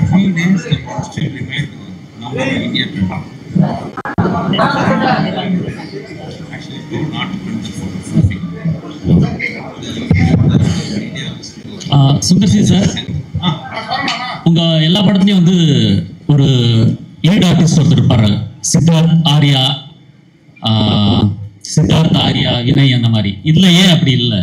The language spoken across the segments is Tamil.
three days the plot still remained normal Indian people. Actually, they did not print the photo fully. The India was still. ஆ, சுந்தர் சி சார் Ah, உங்க எல்லா படத்துலயும் வந்து ஒரு லீட் ஆர்டிஸ்ட் ஒருத்தர் இருப்பாரு சித்தார்த் ஆர்யா ஆ, சித்தார்த் ஆர்யா வினய் அந்த மாதிரி இதுல ஏன் அப்படி இல்லை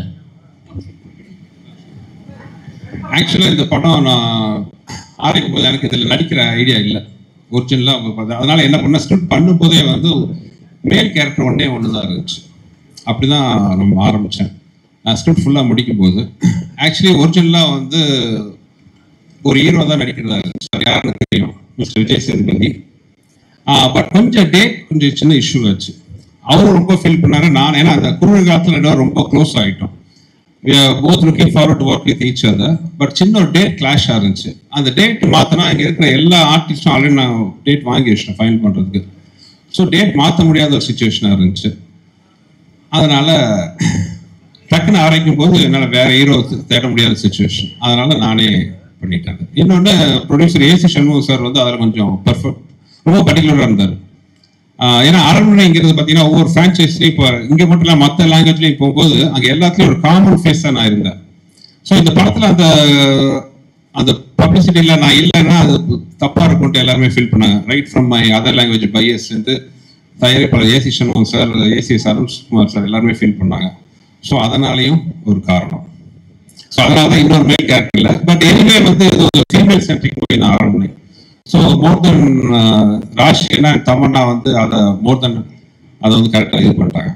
ஆக்சுவலாக இந்த படம் நான் ஆரம்பிக்கும் போது எனக்கு இதில் நடிக்கிற ஐடியா இல்லை ஒரிஜினலாக அவங்க பார்த்தா அதனால என்ன பண்ண ஸ்கிரிப்ட் பண்ணும்போதே வந்து மேல் கேரக்டர் ஒன்றே ஒன்று தான் இருந்துச்சு அப்படி தான் நம்ம ஆரம்பித்தேன் நான் ஸ்கிரிப்ட் ஃபுல்லாக முடிக்கும் போது ஆக்சுவலி ஒரிஜினலாக வந்து ஒரு ஹீரோ தான் நடிக்கிறதா இருந்துச்சு அது யாருன்னு தெரியும் மிஸ்டர் விஜய் சேதுபதி பட் கொஞ்சம் டேட் கொஞ்சம் சின்ன இஷ்யூ ஆச்சு அவரும் ரொம்ப ஃபீல் பண்ணாரு நான் ஏன்னா அந்த குறுகிய காலத்தில் ரெண்டு பேரும் ரொம்ப க்ளோஸ் ஆகிட்டோம் both looking forward to work with each other but சின்ன ஒரு டேட் கிளாஷ் இருந்துச்சு அந்த டேட் மாற்றினா இங்கே இருக்கிற எல்லா ஆர்டிஸ்டும் ஆல்ரெடி நான் டேட் வாங்கி வச்சிட்டேன் ஃபைனல் பண்ணுறதுக்கு ஸோ டேட் மாற்ற முடியாத ஒரு சுச்சுவேஷனாக இருந்துச்சு அதனால டக்குன்னு ஆரம்பிக்கும் போது என்னால் வேற ஹீரோ தேட முடியாத சுச்சுவேஷன் அதனால நானே பண்ணிட்டேன் இன்னொன்று ப்ரொடியூசர் ஏசி சண்முகம் சார் வந்து அதில் கொஞ்சம் பர்ஃபெக்ட் ரொம்ப பர்டிகுலராக இருந்தார் ஆஹ் ஏன்னா அரண்மனைங்கிறது பார்த்தீங்கன்னா ஒவ்வொரு ஃப்ரான்ச்சைஸ்லையும் இப்போ இங்கே மட்டும் இல்லை மற்ற லாங்குவேஜ்லையும் போகும்போது அங்கே எல்லாத்துலேயும் ஒரு காமன் ஃபேஸாக நான் இருந்தேன் ஸோ இந்த படத்தில் அந்த அந்த பப்ளிசிட்டியில் நான் இல்லைன்னா அது தப்பாக இருக்கும்ட்டு எல்லாருமே ஃபீல் பண்ணாங்க right from my other language buyers வந்து தயாரிப்பாளர் ஏசி சண்முகம் சார் ஏசி அருண்குமார் சார் எல்லாருமே ஃபீல் பண்ணாங்க ஸோ அதனாலையும் ஒரு காரணம் ஸோ அதனால தான் இன்னொரு மேல் கேரக்டர் இல்லை பட் எனிவே வந்து இது ஒரு ஃபீமேல் சென்ட்ரிக் போய் நான் அரண்மனை ஸோ மோர் தென் ராஷினா தமன்னா வந்து அதை மோர் தென் அதை வந்து கரெக்டாக இது பண்ணிட்டாங்க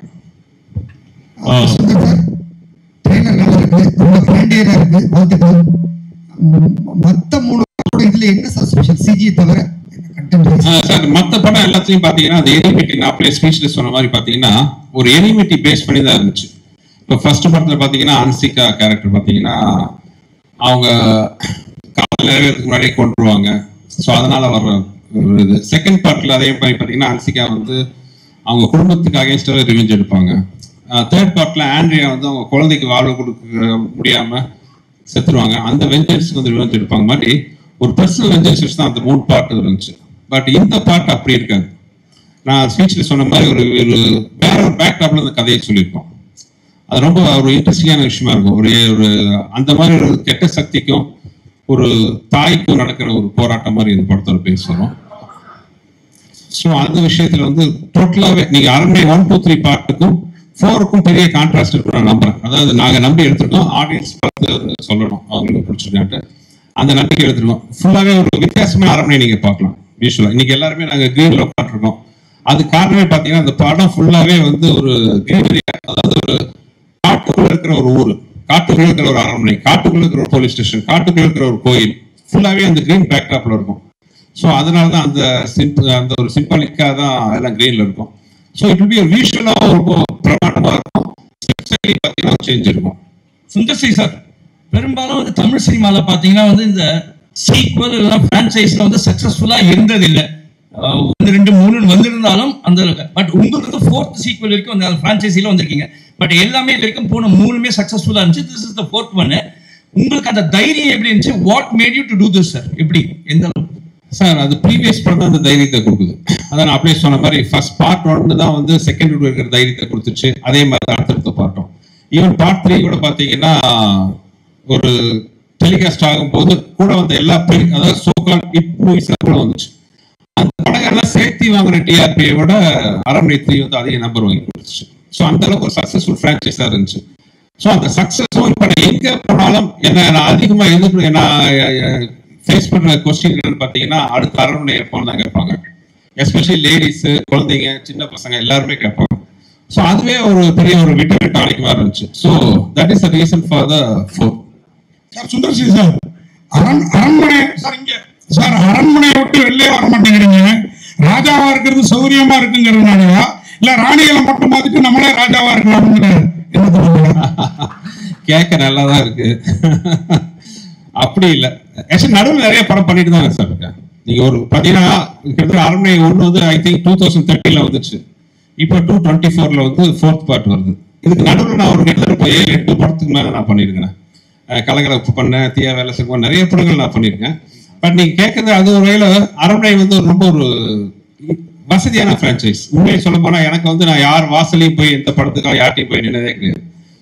ட்ரெய்லர் நல்லா இருக்கு ரொம்ப ஃப்ரெண்டியரா இருக்கு வாழ்த்துக்கள் ம், மத்த மூணு படத்தோட இதுல என்ன சார் ஸ்பெஷல் சிஜி தவிர content சார் மற்ற படம் எல்லாத்தையும் பார்த்தீங்கன்னா அந்த எனிமிட்டி நான் அப்படியே ஸ்பீச்ல சொன்ன மாதிரி பார்த்தீங்கன்னா ஒரு எனிமிட்டி பேஸ் பண்ணி தான் இருந்துச்சு இப்போ ஃபர்ஸ்ட் படத்தில் பார்த்தீங்கன்னா அன்சிகா கேரக்டர் பார்த்தீங்கன்னா அவங்க காலையில் நிறைவேறதுக்கு முன்னாடியே கொண்டுருவாங்க ஸோ அதனால வர்ற ஒரு இது செகண்ட் பார்ட்டில் அதே மாதிரி பார்த்தீங்கன்னா அன்சிகா வந்து அவங்க குடும்பத்துக்கு அகேன்ஸ்டாக ரிவெஞ்ச் எடுப்பாங்க தேர்ட் பார்ட்டில் ஆண்ட்ரியா வந்து அவங்க குழந்தைக்கு வாழ்வு கொடுக்க முடியாம செத்துருவாங்க அந்த வெஞ்சன்ஸ்க்கு வந்து ரிவெஞ்ச் எடுப்பாங்க மாதிரி ஒரு பர்சனல் வெஞ்சன்ஸ் தான் அந்த மூணு பார்ட் இருந்துச்சு பட் இந்த பார்ட் அப்படி இருக்காது நான் ஸ்பீச்சில் சொன்ன மாதிரி ஒரு ஒரு வேற ஒரு பேக்டாப்ல இந்த கதையை சொல்லியிருக்கோம் அது ரொம்ப ஒரு இன்ட்ரெஸ்டிங்கான விஷயமா இருக்கும் ஒரு ஒரு அந்த மாதிரி ஒரு கெட்ட சக்திக்கும் ஒரு தாய்க்கும் நடக்கிற ஒரு போராட்டம் மாதிரி இந்த படத்தோட பேசுகிறோம் ஸோ அந்த விஷயத்துல வந்து டோட்டலாகவே நீங்க அரண்மனை ஒன் டூ த்ரீ பார்ட்டுக்கும் ஃபோருக்கும் பெரிய கான்ட்ராஸ்ட் இருக்கும் நான் நம்புறேன் அதாவது நாங்க நம்பி எடுத்திருக்கோம் ஆடியன்ஸ் பார்த்து சொல்லணும் அவங்களுக்கு பிடிச்சிருக்கான்ட்டு அந்த நம்பிக்கை எடுத்திருக்கோம் ஃபுல்லாவே ஒரு வித்தியாசமான அரண்மனை நீங்க பார்க்கலாம் யூஸ்வலா இன்னைக்கு எல்லாருமே நாங்க கிரீன்ல உட்காந்துருக்கோம் அது காரணமே பாத்தீங்கன்னா அந்த படம் ஃபுல்லாவே வந்து ஒரு கிரீனரி அதாவது ஒரு காட்டுக்குள்ள இருக்கிற ஒரு ஊர் காட்டுக்குள்ள இருக்கிற ஒரு அரண்மனை காட்டுக்குள்ள இருக்கிற ஒரு போலீஸ் ஸ்டேஷன் காட்டுக்குள்ள இருக்கிற ஒரு கோயில் ஃபுல்லாவே அந்த கிரீன் பேக்டாப்ல இருக்கும் ஸோ அதனால தான் அந்த சிம்பிள் அந்த ஒரு சிம்பாலிக்காக தான் எல்லாம் கிரீன்ல இருக்கும் ஸோ இட் வில் பி விஷுவலாக இருக்கும் பிரமாண்டமாக இருக்கும் ஸ்பெஷலி பார்த்தீங்கன்னா சேஞ்ச் இருக்கும் சுந்தர்சி சார் பெரும்பாலும் வந்து தமிழ் சினிமால பாத்தீங்கன்னா வந்து இந்த சீக்வல் இல்லைன்னா பிரான்சைஸ்ல வந்து சக்சஸ்ஃபுல்லா இருந்தது இல்லை அஹ் ஒன்று ரெண்டு மூணு வந்திருந்தாலும் அந்த பட் உங்களுக்கு வந்து ஃபோர்த் சீக்வல் வரைக்கும் அந்த பிரான்சைஸில வந்திருக்கீங்க பட் எல்லாமே இது வரைக்கும் போன மூணுமே சக்சஸ்ஃபுல்லா இருந்துச்சு this is the fourth one உங்களுக்கு அந்த தைரியம் எப்படி இருந்துச்சு what made you to do this sir எப்படி எந்த அளவுக்கு சார் அது ப்ரீவியஸ் படம் தான் அந்த தைரியத்தை கொடுக்குது அதான் நான் அப்படியே சொன்ன மாதிரி ஃபர்ஸ்ட் பார்ட் ஒன்று தான் வந்து செகண்ட் இருக்கிற தைரியத்தை கொடுத்துச்சு அதே மாதிரி தான் அடுத்தடுத்த பார்ட்டும் ஈவன் பார்ட் த்ரீ கூட பார்த்தீங்கன்னா ஒரு டெலிகாஸ்ட் ஆகும்போது கூட வந்த எல்லா pre- அதாவது சோகால் இட் மூவிஸ் கூட வந்துச்சு அந்த படங்கள்லாம் சேர்த்து வாங்கின டிஆர்பியை விட அரண்மனை த்ரீ வந்து அதிக நம்பர் வாங்கி கொடுத்துச்சு ஸோ அந்த அளவுக்கு ஒரு சக்சஸ்ஃபுல் ஃப்ரான்ச்சைஸாக இருந்துச்சு ஸோ அந்த சக்சஸும் இப்போ நான் எங்கே போனாலும் என்ன நான் அதிகமாக எதிர்ப்பு நான் ஃபேஸ் பண்ணுற கொஸ்டின் என்னன்னு பார்த்தீங்கன்னா அடுத்த அரண்மனை எப்போ தான் கேட்பாங்க எஸ்பெஷலி லேடிஸ் குழந்தைங்க சின்ன பசங்க எல்லாருமே கேட்பாங்க ஸோ அதுவே ஒரு பெரிய ஒரு விட்டமின் டானிக் மாதிரி இருந்துச்சு so that is the reason for the four sir Sundar C sir Aran Aranmanai sir இங்க சார் அரண்மனையை விட்டு வெளியே வர மாட்டேங்கிறீங்க ராஜாவா இருக்கிறது சௌரியமா இருக்குங்கிறதுனாலயா இல்ல ராணிகளை மட்டும் பார்த்துட்டு நம்மளே ராஜாவா இருக்கலாம்ங்கிற எண்ணத்துல கேட்க நல்லா தான் இருக்கு அப்படி இல்லை ஆக்சுவலி நடுவில் நிறைய படம் பண்ணிட்டு தான் சார் இருக்கேன் நீங்க ஒரு பார்த்தீங்கன்னா கிட்டத்தட்ட அரண்மனை ஒன்று வந்து ஐ திங்க் டூ தௌசண்ட் தேர்ட்டியில் வந்துச்சு இப்போ டூ டுவெண்ட்டி ஃபோரில் வந்து ஃபோர்த் பார்ட் வருது இதுக்கு நடுவில் நான் ஒரு கிட்டத்தட்ட இப்போ ஏழு எட்டு படத்துக்கு மேலே நான் பண்ணியிருக்கிறேன் அஹ் கலகலப்பு பண்ணேன் தீயா வேலை செய்வோம் நிறைய படங்கள் நான் பண்ணியிருக்கேன் பட் நீங்க கேட்கறது அது ஒரு வகையில அரண்மனை வந்து ஒரு ரொம்ப ஒரு வசதியான பிரான்ச்சைஸ் உண்மையை சொல்ல போனா எனக்கு வந்து நான் யார் வாசலையும் போய் எந்த படத்துக்காக யார்ட்டையும் போய் நின்னதே கிடையாது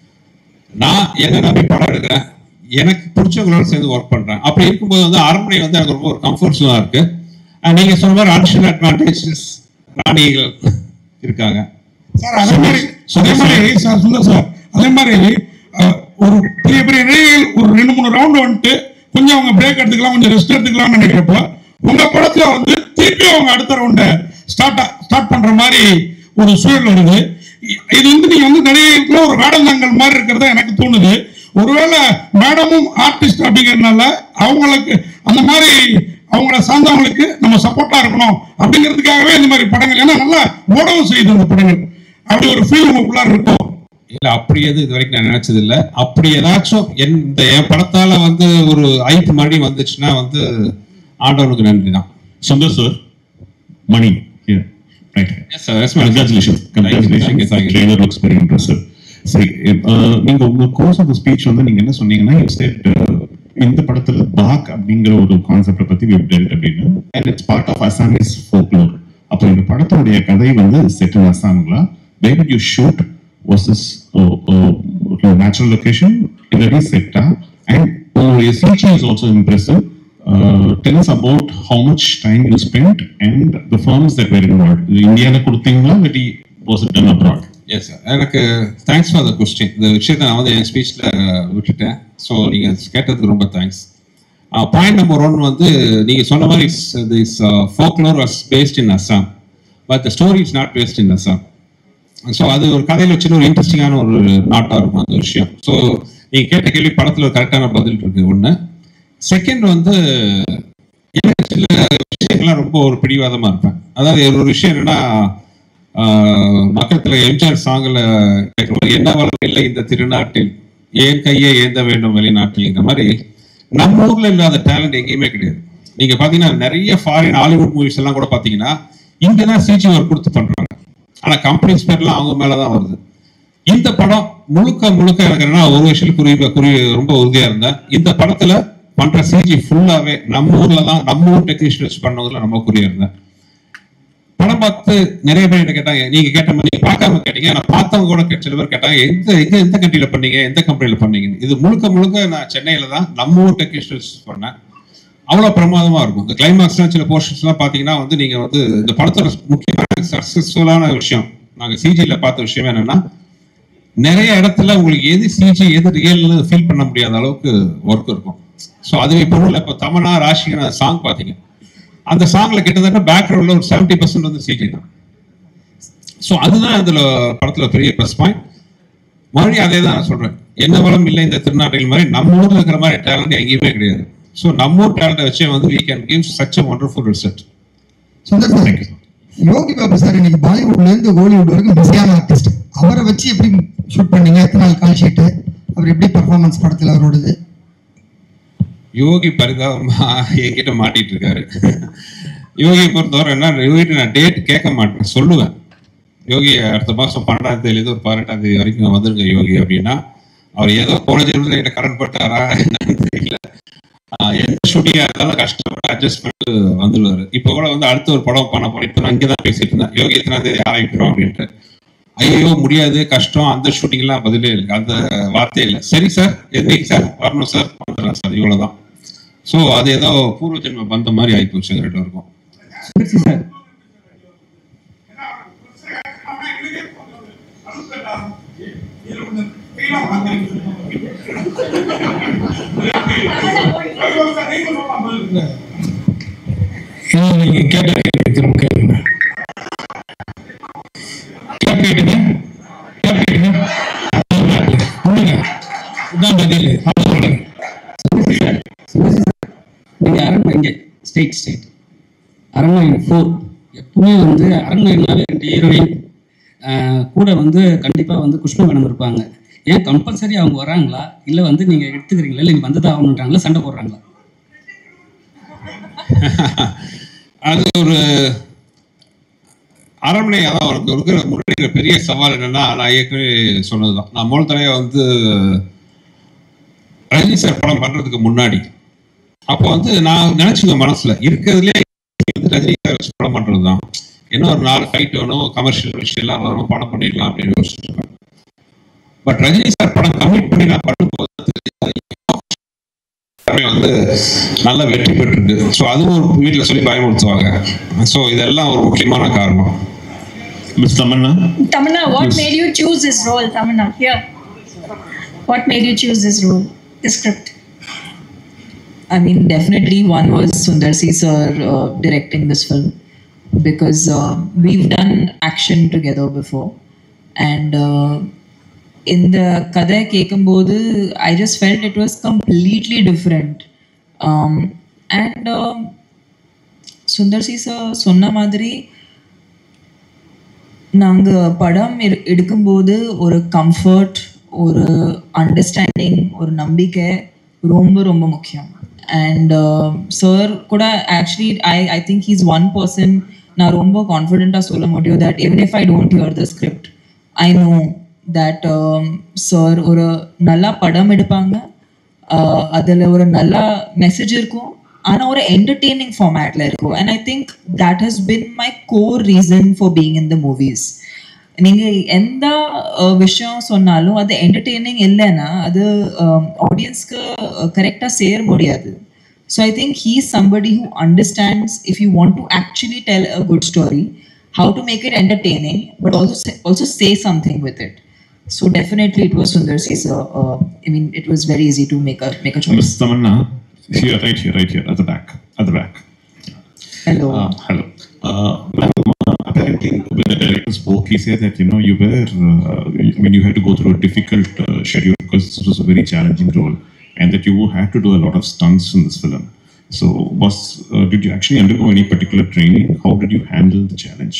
நான் என்ன நம்பி படம் எடுக்கிறேன் எனக்கு பிடிச்சவங்களோட சேர்ந்து ஒர்க் பண்றேன் அப்படி இருக்கும்போது வந்து அரண்மனை வந்து எனக்கு ரொம்ப ஒரு கம்ஃபர்ட் ஜோனா இருக்கு அஹ் நீங்க சொன்ன மாதிரி அடிஷனல் அட்வான்டேஜஸ் ராணிகள் இருக்காங்க சார் அதே மாதிரி அதே மாதிரி சார் சுந்தர் சார் அதே மாதிரி அஹ், ஒரு பெரிய பெரிய நடிகைகள் ஒரு ரெண்டு மூணு ரவுண்ட் வந்துட்டு கொஞ்சம் அவங்க பிரேக் எடுத்துக்கலாம் கொஞ்சம் ரெஸ்ட் எடுத்துக்கலாம்னு நினைக்கிறப்போ உங்க படத்துல வந்து திருப்பி அவங்க அடுத்த ரவுண்டை ஸ்டார்ட் ஸ்டார்ட் பண்ற மாதிரி ஒரு சூழல் வருது இ- இது வந்து நீங்க வந்து நடிகைகளுக்குள்ள ஒரு வேடந்தாங்கல் மாதிரி இருக்கிறதா எனக்கு தோணுது ஒருவேளை மேடமும் ஆர்டிஸ்ட் அப்படிங்கறதுனால அவங்களுக்கு அந்த மாதிரி அவங்கள சார்ந்தவங்களுக்கு நம்ம சப்போர்ட்டா இருக்கணும் அப்படிங்கிறதுக்காகவே இந்த மாதிரி படங்கள் ஏன்னா நல்லா ஓடவும் செய்யுது அந்த படங்கள் அப்படி ஒரு ஃபீல் உங்களுக்குள்ளார இருக்கும் இல்ல அப்படி எது இது வரைக்கும் நான் நினைச்சது இல்ல அப்படி ஏதாச்சும் என் இந்த என் படத்தால வந்து ஒரு ஐப்பு மறுபடியும் வந்துச்சுன்னா வந்து ஆண்டவனுக்கு நன்றி தான் Sundar sir, money here, right? Yes, sir. Yes, ma'am. Congratulations. Thank you. Thank you. Congratulations. Thank you. Trailer looks very impressive. சரி அஹ், நீங்க உங்க கோர்ஸ் ஆஃப் ஸ்பீச் வந்து நீங்க என்ன சொன்னீங்கன்னா you said, uh, இந்த படத்துல பாக் அப்படிங்கிற ஒரு கான்செப்ட பத்தி we have dealt அப்படின்னு and it's part of Assamese folklore அப்போ இந்த படத்தோடைய கதை வந்து செட் இன் அசாம்ங்களா where did you shoot was this uh, uh, natural location very செட்டா and உங்களுடைய CG is also impressive uh, tell us about how much time you spent and the firms that were involved. இந்தியால கொடுத்தீங்களா இல்லாட்டி was it done abroad? Yes sir எனக்கு தேங்க்ஸ் ஃபார் த கொஸ்டின் இந்த விஷயத்தை நான் வந்து என் ஸ்பீச்சில் விட்டுட்டேன் ஸோ நீங்கள் கேட்டதுக்கு ரொம்ப தேங்க்ஸ் பாயிண்ட் நம்பர் ஒன் வந்து நீங்கள் சொன்ன மாதிரி this folklore was based in Assam but the story is not based in Assam so அது ஒரு கதையில் வச்சுன்னு ஒரு இன்ட்ரெஸ்டிங்கான ஒரு நாட்டாக இருக்கும் அந்த விஷயம் ஸோ நீங்கள் கேட்ட கேள்வி படத்தில் ஒரு கரெக்டான பதில் இருக்கு ஒன்று செகண்ட் வந்து எனக்கு சில விஷயங்கள்லாம் ரொம்ப ஒரு பிடிவாதமாக இருப்பேன் அதாவது ஒரு விஷயம் என்னன்னா ஆஹ், மக்கத்துல எம்ஜிஆர் சாங்கில் கேட்கும்போது என்ன வளம் இல்லை இந்த திருநாட்டில் ஏன் கையை ஏந்த வேண்டும் வெளிநாட்டில் இந்த மாதிரி நம்ம ஊர்ல இல்லாத டேலண்ட் எங்கேயுமே கிடையாது நீங்க பாத்தீங்கன்னா நிறைய ஃபாரின் ஹாலிவுட் மூவிஸ் எல்லாம் கூட பாத்தீங்கன்னா இங்க தான் சிஜி ஒர்க் கொடுத்து பண்றாங்க ஆனா கம்பெனிஸ் பேர்லாம் அவங்க மேலதான் வருது இந்த படம் முழுக்க முழுக்க எனக்கு என்னன்னா ஒரு விஷயம் குறி குறி ரொம்ப உறுதியா இருந்தேன் இந்த படத்துல பண்ற சிஜி ஃபுல்லாவே நம்ம ஊர்ல தான் நம்ம ஊர் டெக்னீஷியன் வச்சு பண்ணதுல ரொம்ப குறியா இருந்தேன் படம் பார்த்து நிறைய பேர் என்ன கேட்டாங்க நீங்க கேட்ட மாதிரி நீங்க பார்க்காம கேட்டீங்க நான் பார்த்தவங்க கூட கே- சில பேர் கேட்டாங்க எந்த எங்க எந்த கண்ட்ரில பண்ணீங்க எந்த கம்பெனில பண்ணீங்கன்னு இது முழுக்க முழுக்க நான் சென்னையில தான் நம்ம ஊர் டெக்னீஷியன்ஸ் பண்ணேன் அவ்வளவு பிரமாதமா இருக்கும் இந்த கிளைமாக்ஸ்லாம் சில போர்ஷன்ஸ் எல்லாம் பாத்தீங்கன்னா வந்து நீங்க வந்து இந்த படத்தோட முக்கியமான சக்சஸ்ஃபுல்லான விஷயம் நாங்க சிஜில பார்த்த விஷயம் என்னன்னா நிறைய இடத்துல உங்களுக்கு எது சிஜி எது ரியல்னு ஃபீல் பண்ண முடியாத அளவுக்கு ஒர்க் இருக்கும் ஸோ அதுவே இப்போ உள்ள இப்போ தமனா ராஷிகன சாங் பார்த்தீங்க அந்த சாங்ல கிட்டத்தட்ட பேக்ரவுண்ட்ல ஒரு செவன்டி பர்சன்ட் வந்து சிஜி தான் ஸோ அதுதான் அதுல படத்துல பெரிய ப்ளஸ் பாயிண்ட் மறுபடியும் அதே தான் நான் சொல்றேன் என்ன வளம் இல்லை இந்த திருநாட்டில் மாதிரி நம்ம ஊர்ல இருக்கிற மாதிரி டேலண்ட் எங்கேயுமே கிடையாது ஸோ நம்ம ஊர் டேலண்ட்டை வச்சே வந்து we can give such a wonderful result Sundar sir Yogi Babu sir இன்னைக்கு பாலிவுட்ல இருந்து ஹாலிவுட் வரைக்கும் பிஸியான ஆர்டிஸ்ட் அவரை வச்சு எப்படி ஷூட் பண்ணீங்க எத்தனை நாள் கால் ஷீட்டு அவர் எப்படி பர்ஃபார்மன்ஸ் படத்துல அவரோடது யோகி பரிதாபமா என்கிட்ட மாட்டிட்டு இருக்காரு யோகியை பொறுத்தவரை என்ன யோகிட்ட நான் டேட் கேட்க மாட்டேன் சொல்லுவேன் யோகி அடுத்த மாசம் பன்னெண்டாம் தேதியிலேருந்து ஒரு பதினெட்டாம் தேதி வரைக்கும் வந்துருங்க யோகி அப்படின்னா அவர் ஏதோ போன ஜென்மத்தில் என்ன கடன் பட்டாரா என்னன்னு தெரியல ஆஹ் எந்த ஷூட்டிங்கா இருந்தாலும் கஷ்டப்பட்டு அட்ஜஸ்ட் பண்ணிட்டு வந்துடுவாரு இப்போ கூட வந்து அடுத்த ஒரு படம் பண்ண போறேன் இப்போ நான் இங்கே தான் பேசிட்டு இருந்தேன் யோகி எத்தனாம் தேதி ஆரம்பிக்கிறோம் அப்படின்ட்டு ஐயோ முடியாது கஷ்டம் அந்த ஷூட்டிங் எல்லாம் பதிலே இல்லை அந்த வார்த்தையே இல்லை சரி சார் என்னைக்கு சார் வரணும் சார் வந்துடுறேன் சார் இவ்வளவுதான் ஸோ அது ஏதோ பூர்வ ஜென்ம பந்த மாதிரி ஆயிப்போச்சு எங்க ரெண்டு பேருக்கும் இன்னும் நீங்க கேட்ட கேள்வி திரும்ப கேளுங்க கேப் கேட்டுங்க கேப் கேட்டுங்க சொல்லுங்க இதான் பதில் அவ்வளவு சொல்லுங்க நீங்க அரண்மனை இங்கே ஸ்டேட் ஸ்டேட் அரண்மனை ஃபோர் எப்பவுமே வந்து அரண்மனைனாவே ரெண்டு ஹீரோயின் கூட வந்து கண்டிப்பாக வந்து குஷ்பு மேடம் இருப்பாங்க ஏன் கம்பல்சரி அவங்க வராங்களா இல்லை வந்து நீங்கள் எடுத்துக்கிறீங்களா இல்லை நீங்கள் வந்ததா ஆகணுன்றாங்களா சண்டை போடுறாங்களா அது ஒரு அரண்மனை அதான் அவருக்கு இருக்கிற முன்னாடி பெரிய சவால் என்னன்னா நான் ஏற்கனவே சொன்னதுதான் நான் முதல் தடவை வந்து ரஜினி சார் படம் பண்றதுக்கு முன்னாடி அப்போ வந்து நான் நினைச்சுங்க மனசுல இருக்கிறதுலே வந்து ரஜினி சார் வச்சு படம் பண்றதுதான் என்ன ஒரு நாலு ஃபைட் வேணும் கமர்ஷியல் விஷயம் எல்லாம் வரும் படம் பண்ணிடலாம் அப்படின்னு யோசிச்சுட்டு இருப்பேன் பட் ரஜினி சார் படம் கமிட் பண்ணி நான் பண்ணும்போது எல்லாமே வந்து நல்ல வெற்றி பெற்றிருக்கு ஸோ அதுவும் ஒரு வீட்டில் சொல்லி பயமுறுத்துவாங்க ஸோ இதெல்லாம் ஒரு முக்கியமான காரணம் miss Tamannaah Tamanna, what made you choose this role, Tamanna? Here. What made you choose this role, this script? I mean, definitely one was Sundar C sir uh, directing this film because uh, we've done action together before, and uh, in the Kada Kekambodu, I just felt it was completely different, um, and um, Sundar C sir சொன்ன மாதிரி நாங்கள் படம் எடு எடுக்கும்போது ஒரு கம்ஃபர்ட் ஒரு அண்டர்ஸ்டாண்டிங் ஒரு நம்பிக்கை ரொம்ப ரொம்ப முக்கியம் அண்ட் சார் கூட actually I I think he's one person நான் ரொம்ப கான்ஃபிடென்ட்டாக சொல்ல முடியும் that even if I don't hear the script I know that sir ஒரு நல்லா படம் எடுப்பாங்க அதில் ஒரு நல்ல மெசேஜ் இருக்கும் ஆனால் ஒரு என்டர்டெய்னிங் ஃபார்மேட்டில் இருக்கும் and I think that has been my core reason for being in the movies நீங்கள் எந்த அஹ், விஷயம் சொன்னாலும் அது என்டர்டெய்னிங் இல்லைன்னா அது ஆடியன்ஸ்க்கு கரெக்டாக சேர முடியாது so I think he somebody who understands if you want to actually tell a good story how to make it entertaining, but also say, also say something with it. So definitely, it was Sundar C. sir. Uh, I mean, it was very easy to make a make a choice. Miss Tamannaah here right here right here at the back at the back Hello. Uh, hello. Uh, ma'am, uh, apparently, when the director spoke, he said that you know you were, uh, I mean, you had to go through a difficult uh, schedule because this was a very challenging role, and that you had to do a lot of stunts in this film. So, was uh, did you actually undergo any particular training? How did you handle the challenge?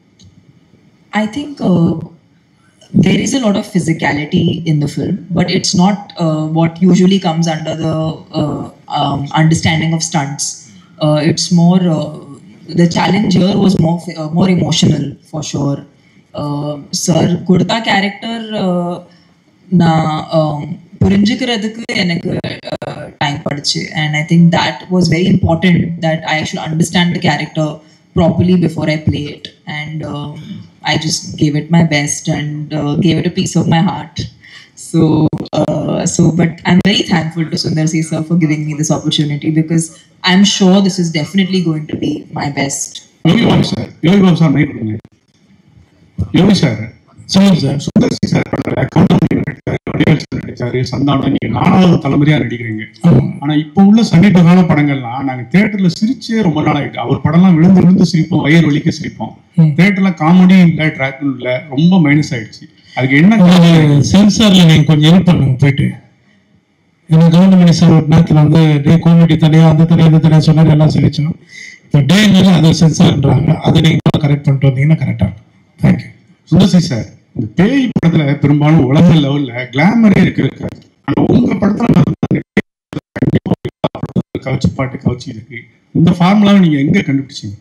I think uh, there is a lot of physicality in the film, but it's not uh, what usually comes under the uh, um, understanding of stunts. Uh, it's more uh, the challenge here was more fi- uh, more emotional for sure. Uh, Sir Kurta character uh, நான் um, புரிஞ்சுக்கிறதுக்கு எனக்கு டைம் படிச்சு and I think that was very important that I should understand the character properly before I play it and I just gave it my best and gave it a piece of my heart So, uh, so, but I'm very thankful to Sundar C sir for giving me this opportunity because I'm sure this is definitely going to be my best. Yogi Babu sir Yogi Babu sir mike கொடுங்க யோகி சார் சொல்லுங்க சார் சுந்தர் சி சார் பண்ற கவுண்டமணி நடிச்சாரு வடிவேல் சார் நடிச்சாரு சந்தானம் நீங்க நாலாவது தலைமுறையா நடிக்கிறீங்க ஆனா இப்ப உள்ள சமீபகால படங்கள்லாம் நாங்க தியேட்டர்ல சிரிச்சே ரொம்ப நாள் ஆயிட்டு அவர் படம்லாம் விழுந்து விழுந்து சிரிப்போம் வயிறு வலிக்க சிரிப்போம் தியேட்டர்ல காமெடியும் இல்ல ட்ராக்கும் இல்ல ரொம்ப மைனஸ் ஆயிடுச்சு அதுக்கு என்ன காரணம்? சென்சார்ல நீங்க கொஞ்சம் ஹெல்ப் பண்ணுங்க போயிட்டு ஏன்னா கவுண்டமணி சார் ஒரு நேரத்தில் வந்து டே காமெடி தனியா அந்த தனியா இந்த தனியா சொன்னாரு எல்லாம் சிரிச்சோம் இப்போ டேனால அதை சென்சார்ன்றாங்க அதை நீங்க கரெக்ட் பண்ணிட்டு வந்தீங்கன்னா கரெக்டா தேங்க்யூ சுந்தர் சி சார் இந்த பேய் படத்துல பெரும்பாலும் உலக லெவல்ல கிளாமரே இருக்கு இருக்காது ஆனா உங்க படத்துல பார்த்தீங்கன்னா கண்டிப்பா ஒரு கவச்சி பாட்டு கவச்சி இருக்கு இந்த ஃபார்முலாவை நீங்க எங்க கண்டுபிடிச்சீங்க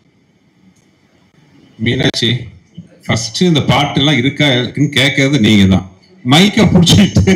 மீனாட்சி ஃபர்ஸ்ட் இந்த பாட்டு எல்லாம் இருக்கா இருக்குன்னு கேட்கறது நீங்க தான் மைக்க புடிச்சிட்டு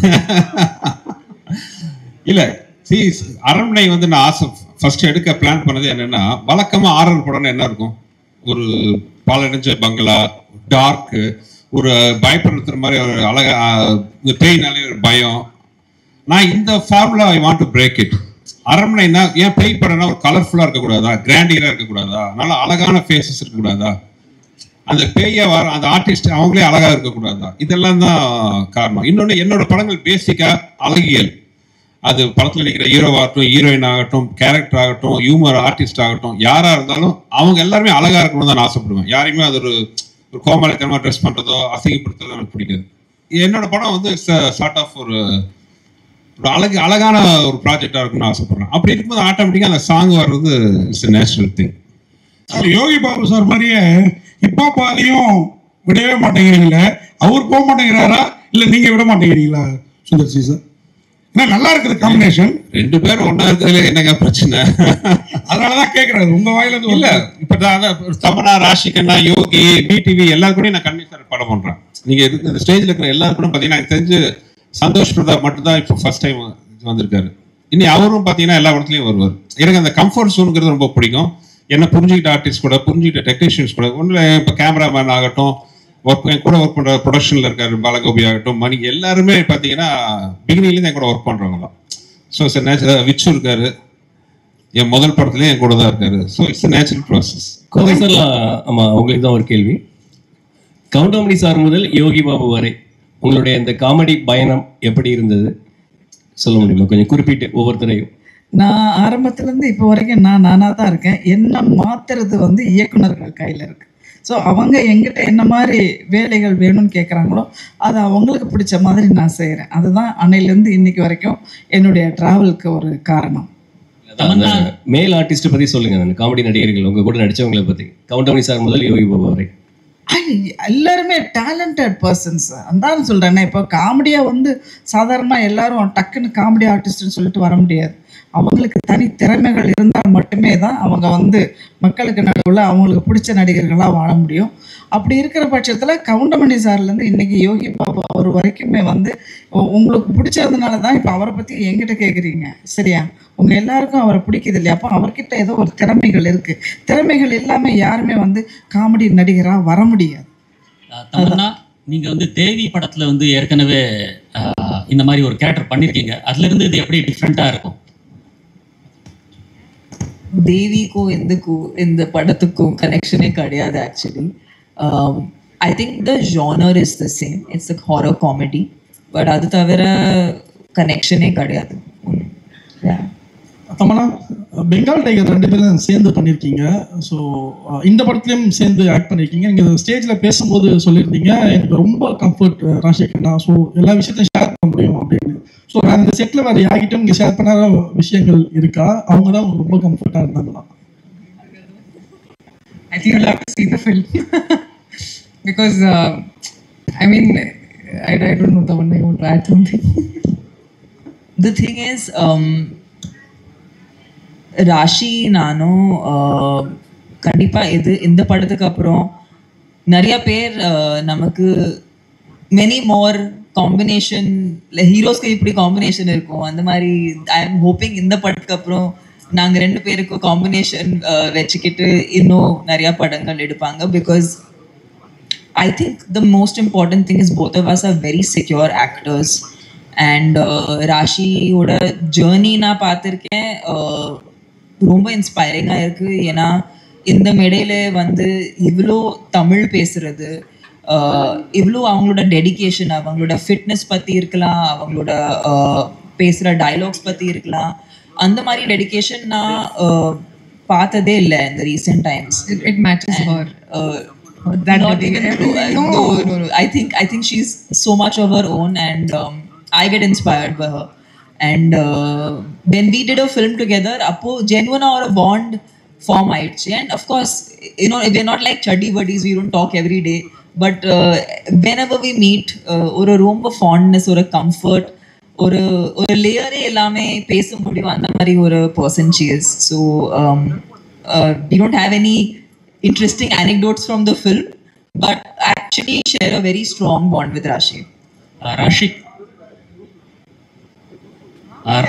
இல்ல see அரண்மனை வந்து நான் ஆசை ஃபர்ஸ்ட் எடுக்க பிளான் பண்ணது என்னன்னா வழக்கமா ஆரர் படம்னு என்ன இருக்கும் ஒரு பாலடைஞ்ச பங்களா டார்க் ஒரு பயப்படுத்துற மாதிரி ஒரு அழகா இந்த பேய்னாலே ஒரு பயம் நான் இந்த formula I want to break it அரண்மனைனா ஏன் பேய் படம்னா ஒரு கலர்ஃபுல்லா இருக்கக்கூடாதா கிராண்டியரா இருக்கக்கூடாதா நல்ல அழகான ஃபேஸஸ் இருக்கக்கூடாதா அந்த பேய வர அந்த ஆர்டிஸ்ட் அவங்களே அழகா இருக்கக்கூடாதா இதெல்லாம் தான் காரணம் இன்னொன்னு என்னோட படங்கள் பேசிக்கா அழகியல் அது படத்துல நிற்கிற ஹீரோவாகட்டும் ஹீரோயின் ஆகட்டும் கேரக்டர் ஆகட்டும் ஹியூமர் ஆர்டிஸ்ட் ஆகட்டும் யாரா இருந்தாலும் அவங்க எல்லாருமே அழகா இருக்கணும்னு தான் நான் ஆசைப்படுவேன் யாரையுமே அது ஒரு ஒரு கோமாளித்தனமா ட்ரெஸ் பண்றதோ அசிங்கப்படுத்துறதோ எனக்கு பிடிக்காது என்னோட படம் வந்து சார்ட் ஆஃப் ஒரு ஒரு அழகு அழகான ஒரு ப்ராஜெக்டா இருக்கும்னு ஆசைப்படுறேன் அப்படி இருக்கும்போது ஆட்டோமேட்டிக்கா அந்த சாங் வர்றது it's natural thing sir Yogi Babu sir மாதிரியே ஹிப்பாப்பாலையும் விடவே மாட்டேங்கிறீங்களே அவர் போக மாட்டேங்கிறாரா இல்ல நீங்க விட மாட்டேங்கிறீங்களா சுந்தர் சி சார் ஏன்னா நல்லா இருக்குது காம்பினேஷன் ரெண்டு பேரும் ஒண்ணா இருக்கிறதுல என்னங்க பிரச்சனை அதனாலதான் கேக்குறாரு உங்க வாயில இருந்து இல்ல இல்ல இப்ப நான் அதான் ஒரு தமனா ராஷிகண்ணா யோகி பிடிவி எல்லாரும் கூட நான் கண்ணி சார் படம் பண்றேன் நீங்க இருக்கு இந்த ஸ்டேஜ்ல இருக்கிற எல்லாரும் கூட பாத்தீங்கன்னா எனக்கு தெரிஞ்சு சந்தோஷ் பிரதாப் மட்டும் தான் இப்போ ஃபர்ஸ்ட் டைம் வந்திருக்காரு இனி அவரும் பார்த்தீங்கன்னா எல்லா இடத்துலையும் வருவார் எனக்கு அந்த கம்ஃபர்ட் ஜோனுங்கிறது ரொம்ப பிடிக்கும் என்ன புரிஞ்சுக்கிட்ட ஆர்டிஸ்ட் கூட புரிஞ்சுக்கிட்ட டெக்னீஷியன்ஸ் கூட ஒன்றும் இப்போ கேமராமேன் ஆகட்டும் ஒர்க் என் கூட ஒர்க் பண்ணுற ப்ரொடக்ஷனில் இருக்காரு பாலகோபி ஆகட்டும் மணி எல்லாருமே பார்த்தீங்கன்னா பிகினிங்லேருந்து என் கூட ஒர்க் பண்ணுறவங்க தான் ஸோ சார் நேச்சுரல் விச்சு இருக்காரு என் முதல் படத்துலேயும் என் கூட தான் இருக்காரு ஸோ இட்ஸ் நேச்சுரல் ப்ராசஸ் கோவிசல் ஆமா உங்களுக்கு தான் ஒரு கேள்வி கவுண்டமணி சார் முதல் யோகி பாபு வரை உங்களுடைய இந்த காமெடி பயணம் எப்படி இருந்தது சொல்ல முடியுமா கொஞ்சம் குறிப்பிட்டு ஒவ்வொருத்தரையும் நான் ஆரம்பத்துல இருந்து இப்போ வரைக்கும் நான் நானாக தான் இருக்கேன் என்ன மாத்துறது வந்து இயக்குனர்கள் கையில் இருக்கு ஸோ அவங்க எங்கிட்ட என்ன மாதிரி வேலைகள் வேணும்னு கேட்குறாங்களோ அதை அவங்களுக்கு பிடிச்ச மாதிரி நான் செய்கிறேன் அதுதான் அன்னையிலேருந்து இன்னைக்கு வரைக்கும் என்னுடைய ட்ராவலுக்கு ஒரு காரணம் அந்த மேல் ஆர்டிஸ்ட் பத்தி சொல்லுங்க அந்த காமெடி நடிகர்கள் உங்க கூட நடிச்சவங்களை பத்தி கவுண்டமணி சார் முதல் யோகி பாபு வரை ஐ, எல்லாருமே டேலண்டட் பர்சன்ஸ் அதான் சொல்கிறேன் இப்போ காமெடியாக வந்து சாதாரணமாக எல்லாரும் டக்குன்னு காமெடி ஆர்டிஸ்ட்னு சொல்லிட்டு வர முடியாது அவங்களுக்கு தனி திறமைகள் இருந்தால் மட்டுமே தான் அவங்க வந்து மக்களுக்கு நடுவில் அவங்களுக்கு பிடிச்ச நடிகர்களாக வாழ முடியும் அப்படி இருக்கிற பட்சத்தில் கவுண்டமணி சார்லேருந்து இன்னைக்கு யோகி பாபு அவர் வரைக்குமே வந்து உ- உங்களுக்கு பிடிச்சதுனால தான் இப்போ அவரை பற்றி என்கிட்ட கேட்குறீங்க சரியா உங்கள் எல்லாருக்கும் அவரை பிடிக்குது இல்லையா அப்போ அவர்கிட்ட ஏதோ ஒரு திறமைகள் இருக்குது திறமைகள் இல்லாமல் யாருமே வந்து காமெடி நடிகராக வர முடியாது தமன்னா நீங்க வந்து தேவி படத்துல வந்து ஏற்கனவே ஆஹ், இந்த மாதிரி ஒரு கேரக்டர் பண்ணிருக்கீங்க அதுல இருந்து இது எப்படி டிஃப்ரெண்டா இருக்கும் தேவிக்கும் எந்துக்கும் இந்த படத்துக்கும் கனெக்ஷனே கிடையாது actually I think the genre is the same it's a horror comedy but அது தவிர கனெக்ஷனே கிடையாது Yeah. தமனா பெங்கால் டைகர் ரெண்டு பேரும் சேர்ந்து பண்ணியிருக்கீங்க ஸோ இந்த படத்துலையும் சேர்ந்து ஆக்ட் பண்ணியிருக்கீங்க நீங்கள் ஸ்டேஜில் பேசும்போது சொல்லியிருந்தீங்க எனக்கு ரொம்ப கம்ஃபர்ட் ராஜேகண்ணா ஸோ எல்லா விஷயத்தையும் ஷேர் பண்ண முடியும் அப்படின்னு ஸோ வேறு இந்த செட்டில் வேறு யார்கிட்டும் நீங்கள் ஷேர் பண்ணாத விஷயங்கள் இருக்கா அவங்க தான் உங்களுக்கு ரொம்ப கம்ஃபர்ட்டாக இருந்தாங்களா I think you'll have to see the film because uh, I mean I, I don't know the one I want to add something. the thing is um, Raashi நானும் uh, கண்டிப்பா இது இந்த படத்துக்கு அப்புறம் நிறைய பேர் uh, நமக்கு மெனி மோர் காம்பினேஷன் ஹீரோஸ்க்கு இப்படி காம்பினேஷன் இருக்கும் அந்த மாதிரி ஐ எம் ஹோப்பிங் இந்த படத்துக்கு அப்புறம் நாங்க ரெண்டு பேருக்கும் காம்பினேஷன் வச்சுக்கிட்டு இன்னும் நிறைய படங்கள் எடுப்பாங்க because I think the most important thing is both of us are very secure actors. And ராஷியோட ஜேர்னி நான் பார்த்துருக்கேன் uh, ரொம்ப இன்ஸ்பைரிங்காக இருக்கு ஏன்னா இந்த மேடையில் வந்து இவ்வளோ தமிழ் பேசுறது uh, இவ்வளோ அவங்களோட டெடிகேஷன் அவங்களோட ஃபிட்னஸ் பற்றி இருக்கலாம் அவங்களோட uh, பேசுகிற டைலாக்ஸ் பற்றி இருக்கலாம் அந்த மாதிரி டெடிகேஷன் நான் uh, பார்த்ததே இல்லை இந்த recent times It, it matches her. that Not not even even- true. No. no, no, no. I think I think she's so much of her own, and um, I get inspired by her. And uh, when we did a film together, Apo genuine or a bond form ஆயிடுச்சு. And of course, you know, we're not like chuddy buddies. We don't talk every day. But uh, whenever we meet, uh, ஒரு ரொம்ப fondness, ஒரு comfort, ஒரு ஒரு லேயரே எல்லாமே பேச முடியும் அந்த மாதிரி ஒரு person she is. So um, uh, we don't have any interesting anecdotes from the film, but actually share a very strong bond with Rashi. Uh, Rashi. Uh,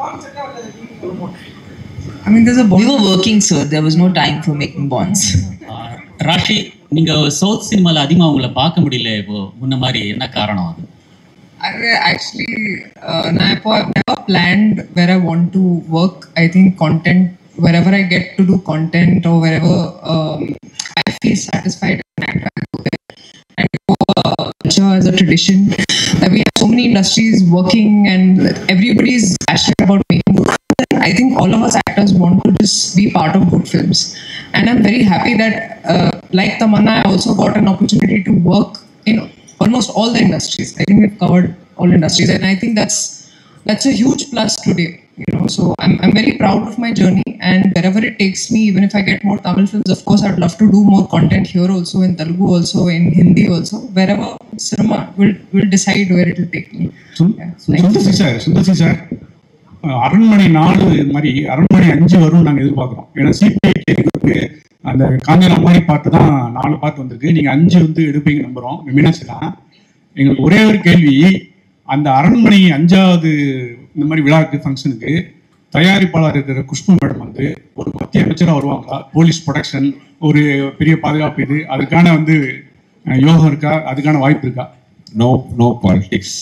I mean, there's a bond. We were working, sir. There was no time for making bonds. Raashi நீங்க சவுத் சினிமால அதிகமா உங்களை பார்க்க முடியல இப்போ முன்ன மாதிரி என்ன காரணம் அது I actually, uh, Naipo, I've never planned where I want to work. I think content, wherever I get to do content or wherever um, I feel satisfied and I try to go there. And go, uh, culture as a tradition that we have so many industries working and everybody is passionate about making good films. I think all of us actors want to just be part of good films. And I'm very happy that, uh, like Tamanna, I also got an opportunity to work in almost all the industries. I think we've covered all industries, and I think that's that's a huge plus today. You know, so I'm I'm very proud of my journey, and wherever it takes me, even if I get more Tamil films, of course, I'd love to do more content here also, in Telugu also, in Hindi also, wherever cinema will will decide where it will take me. Sundar C sir Sundar C sir அஹ் அரண்மனை நாலு இது மாதிரி அரண்மனை அஞ்சு வரும் நாங்கள் எதிர்பார்க்குறோம் ஏன்னா சிபிஐ அந்த காஞ்சனா மாதிரி பாட்டு தான் நாலு பாட்டு வந்திருக்கு நீங்கள் அஞ்சு வந்து எடுப்பீங்க நம்புகிறோம் மீனாட்சி தான் எங்களுக்கு ஒரே ஒரு கேள்வி அந்த அரண்மனை அஞ்சாவது இந்த மாதிரி விழாக்கு ஃபங்க்ஷனுக்கு தயாரிப்பாளர் இருக்கிற குஷ்பு மேடம் வந்து ஒரு மத்திய அமைச்சராக வருவாங்களா போலீஸ் ப்ரொடக்ஷன் ஒரு பெரிய பாதுகாப்பு இது அதுக்கான வந்து அஹ், யோகம் இருக்கா அதுக்கான வாய்ப்பு இருக்கா no no politics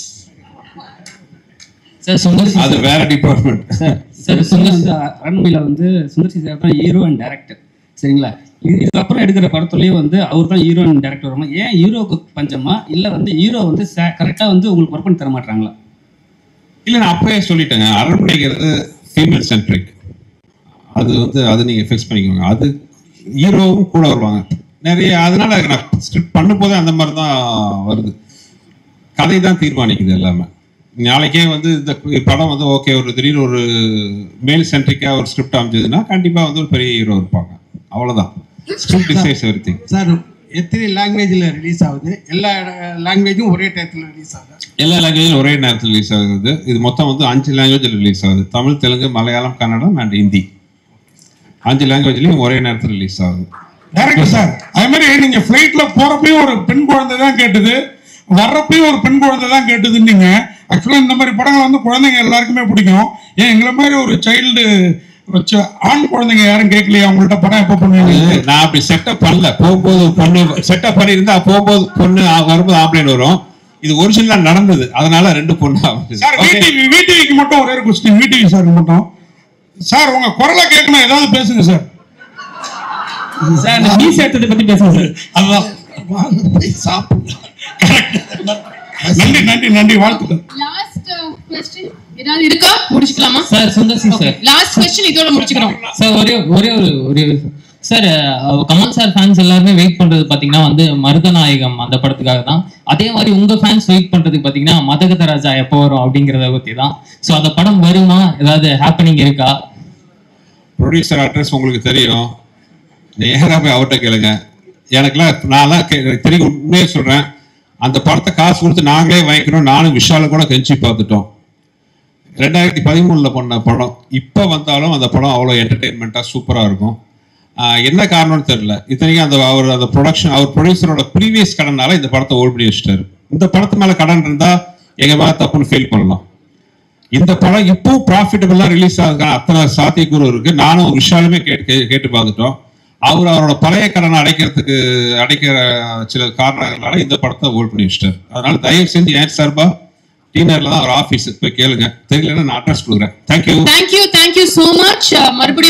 sir Sundar அது வேற டிபார்ட்மெண்ட் சார் சார் சுந்தர் அரண்மையில் வந்து சுந்தர் சி சார் தான் ஹீரோ அண்ட் டேரக்டர் சரிங்களா இது இதுக்கப்புறம் எடுக்கிற படத்துலயும் வந்து அவர் தான் ஹீரோ அண்ட் டேரக்டர் வரணும் ஏன் ஹீரோக்கு பஞ்சமா இல்லை வந்து ஹீரோ வந்து கரெக்டாக வந்து உங்களுக்கு ஒர்க் பண்ணி தர மாட்டாங்களா இல்ல நான் அப்பவே சொல்லிட்டேங்க அரண்மனைங்கிறது ஃபீமேல் சென்ட்ரிக் அது வந்து அது நீங்க ஃபிக்ஸ் பண்ணிக்கோங்க அது ஹீரோவும் கூட வருவாங்க நிறைய அதனால நான் ஸ்கிரிப்ட் பண்ணும்போதே அந்த மாதிரி தான் வருது கதை தான் தீர்மானிக்குது எல்லாமே நாளைக்கே வந்து இந்த படம் வந்து ஓகே ஒரு திடீர்னு ஒரு மேல் சென்ட்ரிக்காக ஒரு ஸ்கிரிப்ட் அமைஞ்சதுன்னா கண்டிப்பாக வந்து ஒரு பெரிய ஹீரோ இருப்பாங்க அவ்வளோதான் script decides everything sir எத்தனை லாங்குவேஜில் ரிலீஸ் ஆகுது எல்லா லாங்குவேஜும் ஒரே டயத்தில் ரிலீஸ் ஆகுது எல்லா லாங்குவேஜும் ஒரே நேரத்தில் ரிலீஸ் ஆகுது இது மொத்தம் வந்து அஞ்சு லாங்குவேஜில் ரிலீஸ் ஆகுது தமிழ் தெலுங்கு மலையாளம் கன்னடம் அண்ட் ஹிந்தி அஞ்சு லாங்குவேஜ்லையும் ஒரே நேரத்தில் ரிலீஸ் ஆகுது டேரக்டர் சார் அதே மாதிரி நீங்க ஃபிளைட்ல போறப்பயும் ஒரு பெண் குழந்தை தான் கேட்டது வர்றப்பயும் ஒரு பெண் குழந்தை தான் கேட்டதுன்னீங்க ஆக்சுவலாக இந்த மாதிரி படங்கள் வந்து குழந்தைங்க எல்லாருக்குமே பிடிக்கும் ஏன் எங்களை மாதிரி ஒரு சைல்டு வச்ச ஆண் குழந்தைங்க யாரும் கேட்கலையா அவங்கள்ட்ட படம் எப்போ பண்ணுவீங்க நான் அப்படி செட்டப் பண்ணல போகும்போது பொண்ணு செட்டப் பண்ணியிருந்தா போகும்போது பொண்ணு ஆ- வரும்போது ஆம்பளைன் வரும் இது ஒரிஜினலா நடந்தது அதனால ரெண்டு பொண்ணு அமைஞ்சது. Sir Okay. விடிவி விடிவிக்கு மட்டும் ஒரே ஒரு கொஸ்டின் விடிவி சார் மட்டும் சார் உங்க குரலை கேட்கணும் ஏதாவது பேசுங்க சார் சார் அந்த மீஸ் எடுத்ததை பத்தி பேசுங்க சார் அதுதான் நன்றி நன்றி நன்றி வாழ்த்துக்கள் லாஸ்ட் கொஸ்டின் ஏதாவது இருக்கா முடிச்சுக்கலாமா sir Sundar C sir last question இதோட முடிச்சுக்கிறோம் சார் ஒரே ஒரே ஒரு ஒரு சார் அஹ், கமல் சார் ஃபேன்ஸ் எல்லாருமே வெயிட் பண்றது பாத்தீங்கன்னா வந்து மருதநாயகம் அந்த படத்துக்காக தான் அதே மாதிரி உங்க ஃபேன்ஸ் வெயிட் பண்றதுக்கு பாத்தீங்கன்னா மதகத ராஜா எப்போ வரும் அப்படிங்கறத பத்தி தான் ஸோ அந்த படம் வருமா ஏதாவது ஹேப்பனிங் இருக்கா ப்ரொடியூசர் அட்ரஸ் உங்களுக்கு தெரியும் நேரா போய் அவர்கிட்ட கேளுங்க எனக்குலாம் நான்லாம் கே- எனக்கு தெரியும் உண்மையே சொல்றேன் அந்த படத்தை காசு கொடுத்து நாங்களே வாங்கிக்கணும் நானும் விஷால கூட கெஞ்சி பார்த்துட்டோம் ரெண்டாயிரத்தி பதிமூணுல பண்ண படம் இப்போ வந்தாலும் அந்த படம் அவ்வளோ என்டர்டெயின்மெண்ட்டாக சூப்பராக இருக்கும் ஆஹ் என்ன காரணம்னு தெரியல இத்தனைக்கும் அந்த அவர் அந்த ப்ரொடக்ஷன் அவர் ப்ரொடியூசரோட ப்ரீவியஸ் கடனால இந்த படத்தை ஓட் பண்ணி வச்சிட்டாரு இந்த படத்து மேல கடன் இருந்தா எங்க மேல தப்புன்னு ஃபீல் பண்ணலாம் இந்த படம் இப்போ ப்ராஃபிட்டபிளா ரிலீஸ் ஆகுதுக்கான அத்தனை சாத்தியக்கூறு இருக்கு நானும் விஷாலுமே கேட்டு கே- கேட்டு பார்த்துட்டோம் அவர் அவரோட பழைய கடனை அடைக்கிறதுக்கு அடைக்கிற சில காரணங்களால இந்த படத்தை ஓட் பண்ணி வச்சிட்டாரு அதனால தயவு செஞ்சு ஏன் சார்பா டீனர்ல தான் அவர் ஆஃபீஸ் போய் கேளுங்க தெரியலன்னா நான் அட்ரஸ் கொடுக்குறேன் thank you thank you thank you so much மறுபடியும்